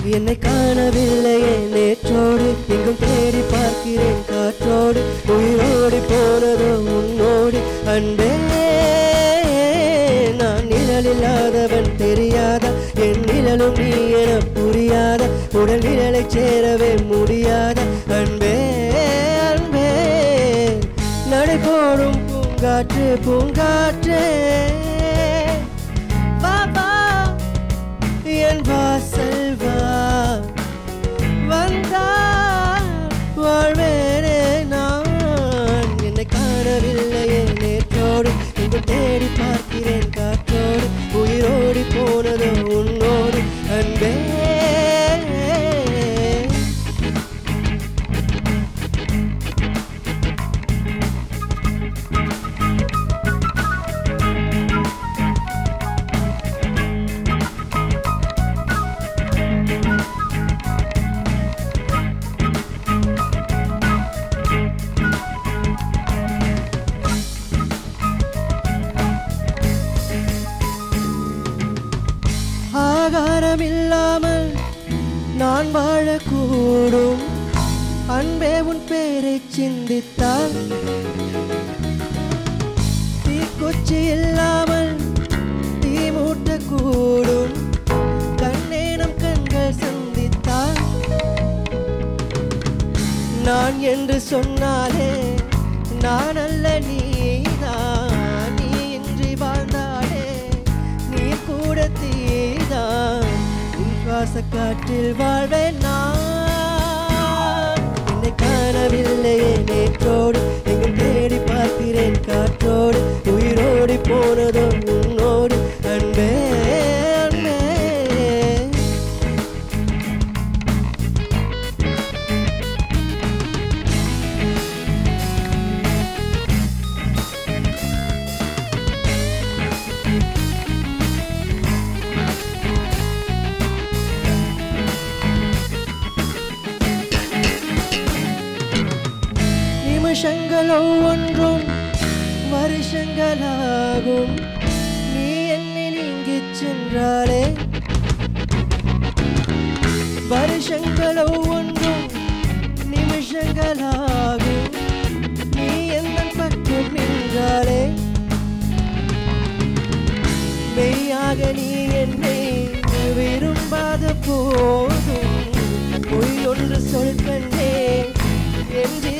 என்னை காணவில்லையே நேற்றோடு எங்கும் தேடி பார்க்கிறேன் காற்றோடு உயிரோடு போனதோ உன்னோடு அன்பே நான் நிழலில்லாதவன் தெரியாதா என் நிழலும் நீ என புரியாத உடல் நிழலை சேரவே முடியாத அன்பே அன்பே நடை போடும் பூங்காற்று பூங்காற்றே வா வா என் வாசல் வா வந்தால் வாழ்வேனே நான் என்னை காணவில்லையே நேற்றோடு இங்கு தேடி பார்க்கிறேன் காற்றோடு உயிரோடி போனதோ உன்னோடு அன்பே ஆகாரம் இல்லாமல் நான் வாழக்கூடும் அன்பே உன் பேரை சிந்தித்தால் தீக்குச்சி இல்லாமல் தீ மூட்டக்கூடும் கண்ணே நம் கண்கள் சந்தித்தால் நான் என்று சொன்னாலே நான் அல்ல நீதான் நீ இன்றி வாழ்ந்தாலே நீ கூட தீதான் உன் சுவாச காற்றில் வாழ்வேன் நான் என்னை காணவில்லையே நேற்றோடு எங்கு தேடி பார்க்கிறேன் காற்றோடு உயிரோடி போனதோ உன்னோடு அன்பே அன்பே நிமிஷங்கள் ஒவ்வொன்றும் வருஷங்களாகும் நீ என்னில் இங்கு சென்றாலே வருஷங்கள் ஒவ்வொன்றும் நிமிஷங்களாகும் நீ என்ன பக்கம் நின்றாலே மெய்யாக நீ என்னை விரும்பாத போதும் பொய் ஒன்று சொல் கண்டே என்